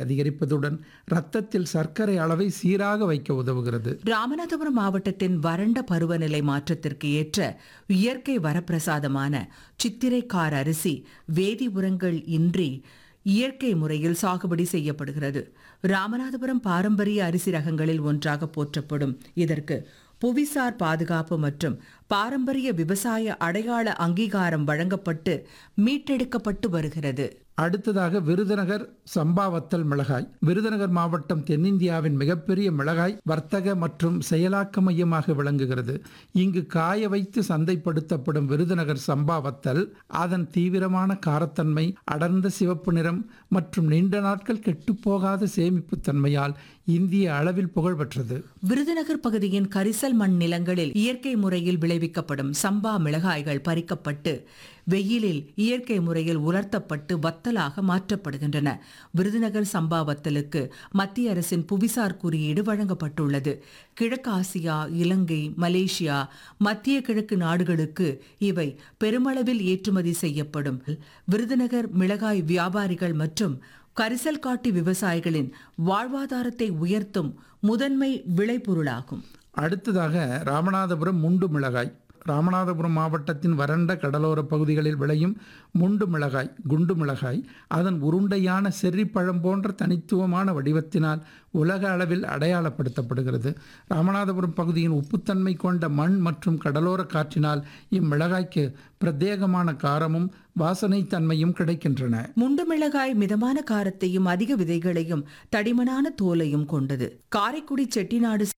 அதிகரிப்பதுடன் இரத்தத்தில் சர்க்கரை அளவை சீராக வைக்க உதவுகிறது ராமநாதபுரம் மாவட்டத்தின் வறண்ட பருவநிலை மாற்றத்திற்கு ஏற்ற இயற்கை வரப்பிரசாதமான சித்திரைக்கார் அரிசி வேதி உரங்கள் இன்றி இயற்கை முறையில் சாகுபடி செய்யப்படுகிறது ராமநாதபுரம் பாரம்பரிய அரிசி ரகங்களில் ஒன்றாக போற்றப்படும் இதற்கு புவிசார் பாதுகாப்பு மற்றும் பாரம்பரிய விவசாய அடையாள அங்கீகாரம் வழங்கப்பட்டு மீட்டெடுக்கப்பட்டு வருகிறது அடுத்ததாக விருதுநகர் சம்பாவத்தல் மிளகாய் விருதுநகர் மாவட்டம் தென்னிந்தியாவின் மிகப்பெரிய மிளகாய் வர்த்தக மற்றும் செயலாக்க மையமாக விளங்குகிறது இங்கு காய வைத்து சந்தைப்படுத்தப்படும் விருதுநகர் சம்பாவத்தல் அதன் தீவிரமான காரத்தன்மை அடர்ந்த சிவப்பு நிறம் மற்றும் நீண்ட நாட்கள் கெட்டுப்போகாத சேமிப்பு தன்மையால் இந்திய அளவில் புகழ் பெற்றது விருதுநகர் பகுதியின் கரிசல் மண் நிலங்களில் இயற்கை முறையில் விளைவிக்கப்படும் சம்பா மிளகாய்கள் பறிக்கப்பட்டு வெயிலில் இயற்கை முறையில் உலர்த்தப்பட்டு வத்தலாக மாற்றப்படுகின்றன விருதுநகர் சம்பா வத்தலுக்கு மத்திய அரசின் புவிசார் குறியீடு வழங்கப்பட்டுள்ளது கிழக்கு ஆசியா இலங்கை மலேசியா மத்திய கிழக்கு நாடுகளுக்கு இவை பெருமளவில் ஏற்றுமதி செய்யப்படும் விருதுநகர் மிளகாய் வியாபாரிகள் மற்றும் கரிசல் காட்டி விவசாயிகளின் வாழ்வாதாரத்தை உயர்த்தும் முதன்மை விளைபொருளாகும் அடுத்ததாக ராமநாதபுரம் முண்டு மிளகாய் ராமநாதபுரம் மாவட்டத்தின் வறண்ட கடலோர பகுதிகளில் விளையும் முண்டு மிளகாய் குண்டு மிளகாய் அதன் உருண்டையான செர்ரிப்பழம் போன்ற தனித்துவமான வடிவத்தினால் உலக அளவில் அடையாளப்படுத்தப்படுகிறது ராமநாதபுரம் பகுதியின் உப்புத்தன்மை கொண்ட மண் மற்றும் கடலோர காற்றினால் இம்மிளகாய்க்கு பிரத்யேகமான காரமும் வாசனை தன்மையும் கிடைக்கின்றன முண்டு மிளகாய் மிதமான காரத்தையும் அதிக விதைகளையும் தடிமனான தோலையும் கொண்டது காரைக்குடி செட்டிநாடு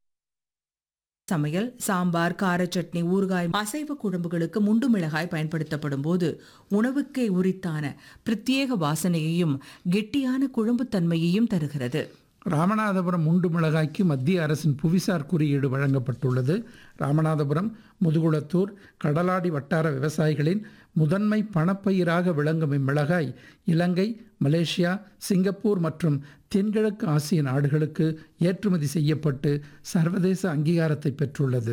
சமையல் சாம்பார் கார சட்னி ஊறுகாய் அசைவ குழம்புகளுக்கு முண்டு மிளகாய் பயன்படுத்தப்படும் போது உணவுக்கே உரித்தான பிரத்யேக வாசனையையும் கெட்டியான குழம்புத்தன்மையையும் தருகிறது ராமநாதபுரம் முண்டு மிளகாய்க்கு மத்திய அரசின் புவிசார் குறியீடு வழங்கப்பட்டுள்ளது ராமநாதபுரம் முதுகுளத்தூர் கடலாடி வட்டார விவசாயிகளின் முதன்மை பணப்பயிராக விளங்கும் இம்மிளகாய் இலங்கை மலேசியா சிங்கப்பூர் மற்றும் தென்கிழக்கு ஆசிய நாடுகளுக்கு ஏற்றுமதி செய்யப்பட்டு சர்வதேச அங்கீகாரத்தை பெற்றுள்ளது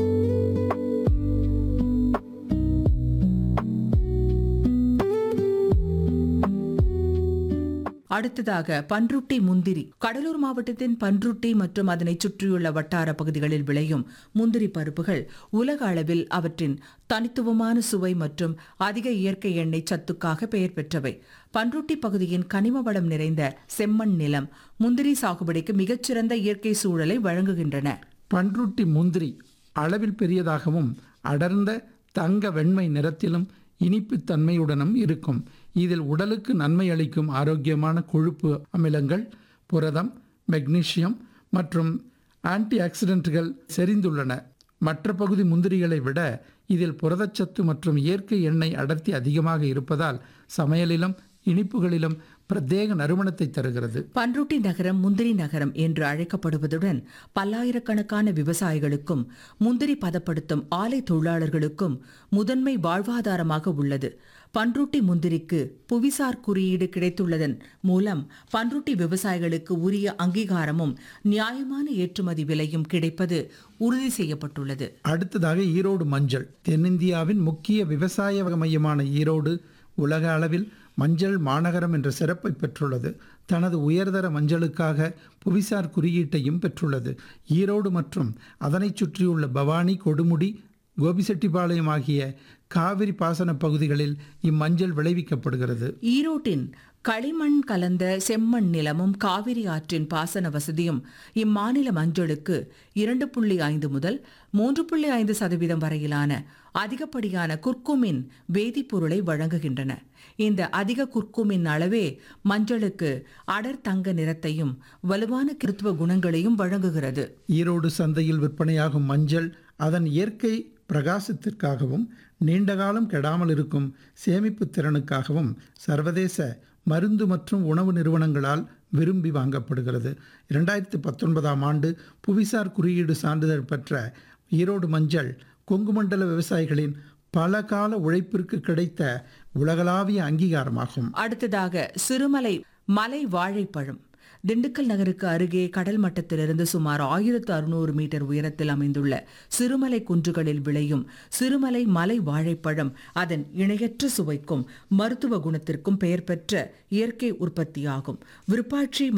அடுத்ததாக பன்ருட்டி முந்திரி கடலூர் மாவட்டத்தின் பன்ருட்டி மற்றும் அதனை சுற்றியுள்ள வட்டார பகுதிகளில் விளையும் முந்திரி பருப்புகள் உலக அளவில் அவற்றின் தனித்துவமான சுவை மற்றும் அதிக இயற்கை எண்ணெய் சத்துக்காக பெயர் பெற்றவை பன்ருட்டி பகுதியின் கனிம வளம் நிறைந்த செம்மண் நிலம் முந்திரி சாகுபடிக்கு மிகச்சிறந்த இயற்கை சூழலை வழங்குகின்றன பன்ருட்டி முந்திரி அளவில் பெரியதாகவும் அடர்ந்த தங்க வெண்மை நிறத்திலும் இனிப்பு தன்மையுடனும் இருக்கும் இதில் உடலுக்கு நன்மை அளிக்கும் ஆரோக்கியமான கொழுப்பு அமிலங்கள் புரதம் மெக்னீசியம் மற்றும் ஆன்டி ஆக்சிடென்ட்கள் செறிந்துள்ளன மற்ற பகுதி முந்திரிகளை விட இதில் புரதச்சத்து மற்றும் இயற்கை எண்ணெய் அடர்த்தி அதிகமாக இருப்பதால் சமையலிலும் இனிப்புகளிலும் பிரத்யேக நறுமணத்தை தருகிறது பன்ருட்டி நகரம் முந்திரி நகரம் என்று அழைக்கப்படுவதுடன் பல்லாயிரக்கணக்கான விவசாயிகளுக்கும் முந்திரி பதப்படுத்தும் ஆலை தொழிலாளர்களுக்கும் முதன்மை வாழ்வாதாரமாக உள்ளது பன்ருட்டி முந்திரிக்கு புவிசார் குறியீடு கிடைத்துள்ளதன் மூலம் பன்ருட்டி விவசாயிகளுக்கு உரிய அங்கீகாரமும் நியாயமான ஏற்றுமதி விலையும் கிடைப்பது உறுதி செய்யப்பட்டுள்ளது அடுத்ததாக ஈரோடு மஞ்சள் தென்னிந்தியாவின் முக்கிய விவசாய மையமான ஈரோடு உலக அளவில் மஞ்சள் மாநகரம் என்ற சிறப்பை பெற்றுள்ளது தனது உயர்தர மஞ்சளுக்காக புவிசார் குறியீட்டையும் பெற்றுள்ளது ஈரோடு மற்றும் அதனைச் சுற்றியுள்ள பவானி கொடுமுடி கோபிசெட்டிப்பாளையம் ஆகிய காவிரி பாசன பகுதிகளில் இம்மஞ்சள் விளைவிக்கப்படுகிறது ஈரோட்டின் களிமண் கலந்த செம்மண் நிலமும் காவிரி ஆற்றின் பாசன வசதியும் இம்மாநில மஞ்சளுக்கு இரண்டு புள்ளி ஐந்து முதல் மூன்று புள்ளி ஐந்து சதவீதம் வரையிலான அதிகப்படியான குர்குமின் வேதிப்பொருளை வழங்குகின்றன இந்த அதிக குர்குமின் அளவே மஞ்சளுக்கு அடர் தங்க நிறத்தையும் வலுவான கிருத்துவ குணங்களையும் வழங்குகிறது ஈரோடு சந்தையில் விற்பனையாகும் மஞ்சள் அதன் இயற்கை பிரகாசத்திற்காகவும் நீண்டகாலம் கெடாமல் இருக்கும் சேமிப்பு திறனுக்காகவும் சர்வதேச மருந்து மற்றும் உணவு நிறுவனங்களால் விரும்பி வாங்கப்படுகிறது இரண்டாயிரத்தி பத்தொன்பதாம் ஆண்டு புவிசார் குறியீடு சான்றிதழ் பெற்ற ஈரோடு மஞ்சள் கொங்கு மண்டல விவசாயிகளின் பல கால உழைப்பிற்கு கிடைத்த உலகளாவிய அங்கீகாரமாகும் அடுத்ததாக சிறுமலை மலை வாழைப்பழம் திண்டுக்கல் நகருக்கு அருகே கடல் மட்டத்திலிருந்து சுமார் ஆயிரத்து அறுநூறு மீட்டர் உயரத்தில் அமைந்துள்ள சிறுமலை குன்றுகளில் விளையும் சிறுமலை மலை வாழைப்பழம் அதன் இணையற்ற சுவைக்கும் மருத்துவ குணத்திற்கும் பெயர் பெற்ற இயற்கை உற்பத்தியாகும் விருப்பாட்சி